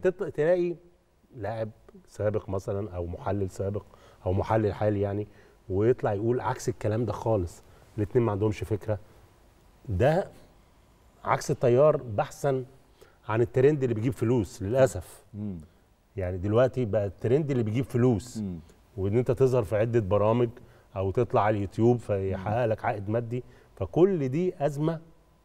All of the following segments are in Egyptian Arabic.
تط- تلاقي لاعب سابق مثلا او محلل سابق او محلل حالي يعني ويطلع يقول عكس الكلام ده خالص الاثنين ما عندهمش فكره ده عكس التيار بحثا عن الترند اللي بيجيب فلوس للاسف مم. يعني دلوقتي بقى الترند اللي بيجيب فلوس مم. وان انت تظهر في عده برامج او تطلع على اليوتيوب فيحقق لك عائد مادي فكل دي ازمه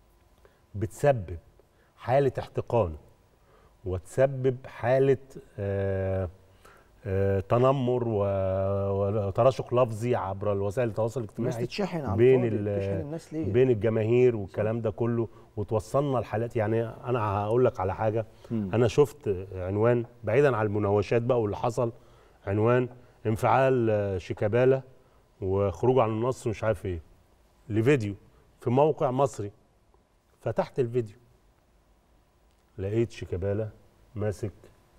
بتسبب حاله احتقان وتسبب حاله آه آه تنمر و- وتراشق لفظي عبر الوسائل التواصل الناس الاجتماعي تتشحن على بين الفاضي، ال- تشحن الناس ليه؟ بين الجماهير والكلام ده كله وتوصلنا لحالات يعني انا هقول لك على حاجه مم. انا شفت عنوان بعيدا عن المناوشات بقى واللي حصل عنوان انفعال آه، شيكابالا وخروجه عن النصر مش عارف ايه لفيديو في موقع مصري فتحت الفيديو لقيت شيكابالا ماسك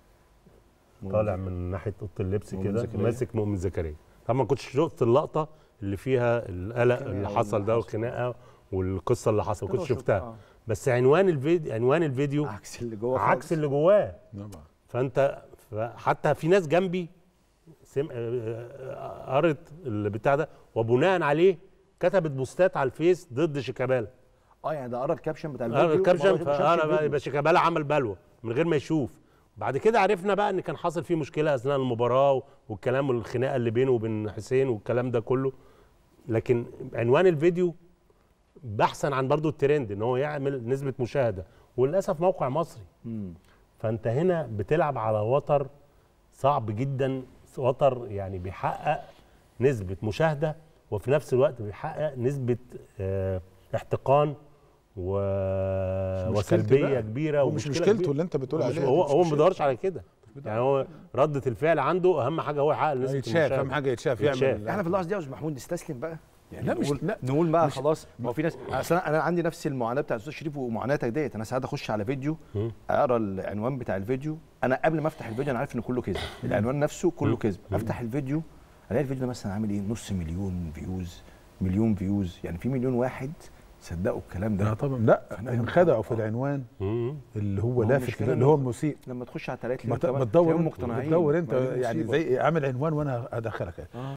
طالع من ناحيه اوضه اللبس مؤمن كده زكريا. ماسك مؤمن زكريا طبعا ما كنتش شفت اللقطه اللي فيها القلق الخناقة اللي واللي حصل ده حصل. والخناقه والقصه اللي حصل ما كنتش كده شفتها آه. بس عنوان الفيديو عنوان الفيديو عكس اللي جوه عكس خالص. اللي جواه طبعا فانت حتى في ناس جنبي سم... آه، آه، قرت البتاع ده وبناء عليه كتبت بوستات على الفيس ضد شيكابالا اه يعني ده قرا الكابشن بتاع قرا الفيديو الكابشن وما شافش فانا بقى الفيديو. يبقى شيكابالا عمل بلوه من غير ما يشوف بعد كده عرفنا بقى ان كان حاصل فيه مشكله اثناء المباراه والكلام والخناقه اللي بينه وبين حسين والكلام ده كله لكن عنوان الفيديو بحثا عن برضو الترند ان هو يعمل نسبه مشاهده وللاسف موقع مصري مم. فانت هنا بتلعب على وتر صعب جدا وتر يعني بيحقق نسبه مشاهده وفي نفس الوقت بيحقق نسبه آه، احتقان و... مش مشكلتي وسلبيه بقى. كبيره هو مش ومشكلة مشكلته كبيرة. اللي انت بتقول مش عليها هو دي، مش هو ما مشكلته. بيدورش على كده يعني هو ردة الفعل عنده اهم حاجه هو يحقق نسبه يتشاف المشاهدة. اهم حاجه يتشاف يتشاف. يعمل احنا في اللحظه دي يا استاذ محمود نستسلم بقى يعني لا، مش- نقول لا. نقول بقى مش- خلاص ما هو في ناس اصل انا أنا عندي نفس المعاناه بتاعت الاستاذ شريف ومعاناتك ديت انا ساعات اخش على فيديو مم. اقرا العنوان بتاع الفيديو انا قبل ما افتح الفيديو انا عارف ان كله كذب العنوان نفسه كله كذب افتح الفيديو الاقي الفيديو ده مثلا عامل ايه نص مليون فيوز مليون فيوز يعني في مليون واحد صدقوا الكلام لا ده طبعا لا فأنا- انخدعوا في العنوان مم. اللي هو ما هو لافت المشكلة كده، اللي إنه- هو المسيء لما تخش على التلاته ما ت- كمان ما تدور تلاقيهم انت مقتنعين بتدور انت ما دي يعني مصيبة. زي عامل عنوان وانا ادخلك